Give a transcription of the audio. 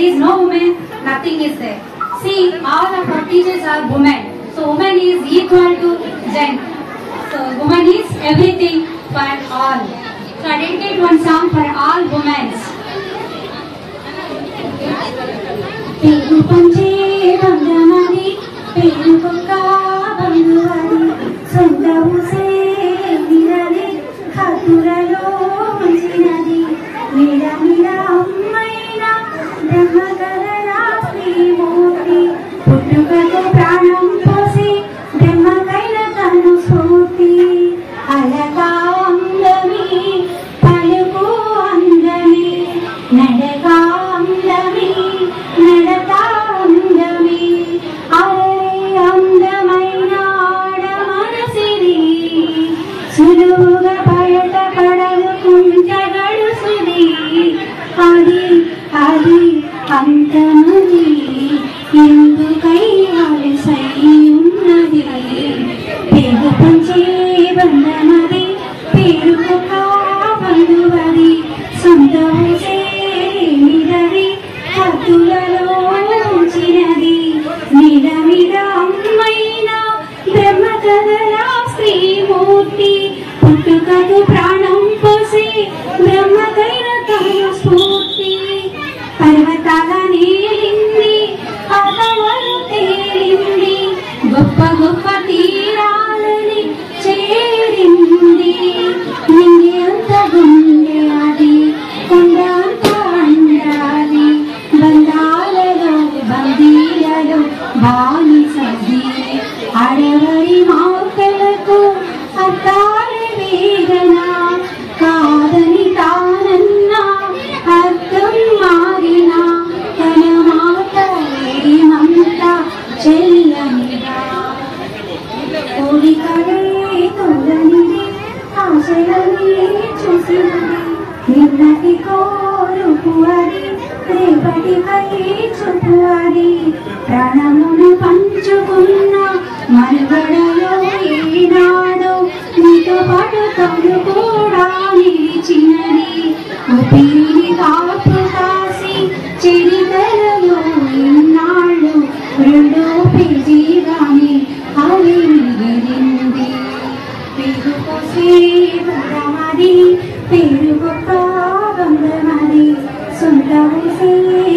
is no woman, nothing is there. See, all of our teachers are women. So woman is equal to gen. So woman is everything for all. So I dedicate one song for all women. పేరు పంచే బంధమని పేరు కుక్క బంధువని సొంత ఊసే నిరని హతురలో ఉంచినది నిర నిర అమ్మైన బ్రహ్మకరణ శ్రీమూర్తి పుట్టుకకు ప్రాణం పోసి బ్రహ్మకైన తను స్ఫూర్తి అలగా అందమి పలుకు అందమి నడగా అందమి నడక అందమి అరే అందమైన ఆడ మనసిది సులువుగా బయట పడకుంటే గడుసుది అది అది అంతమది ఎందుకై అలసై ఉన్నది పేరు పంచే బంధమది పేరు బంధువది సొంత ఊసే నిరది హద్దులలో ఉంచినది నిర నిర అమ్మైన బ్రహ్మ కదలా శ్రీమూర్తి పుట్టుకకు ప్రాణం పోసి బ్రహ్మకైన తన స్ఫూర్తి పర్వతాల నీలింది అలవలు తేలింది గొప్ప గొప్ప తీరాలని చేరింది నింగి అంత గుండె అది కొండ అంత అండాలి బంధాలలో బందీలలో బానిసది అడవరి మాటలకు అత్తారి వేదన కాదని తానన్నా అర్థం మారిన తన మాట ఏమంతా చెల్లనిగా కోరికలే తొలనిది ఆశలని చూసినది నిన్నటి కోరుకు అది రేపటిపై చూపు అది ప్రాణమును పంచుకున్న మనుగడలో ఈనాడు నీతో పాటు తను కూడా నిలిచినది ఊపిరిని కాపు కాసి చరితలలో ఇన్నాళ్ళు రెండో పేజీగానే అది మిగిలింది పేరు కోసే బంధమది పేరు గొప్ప బంధమది సొంత ఊసే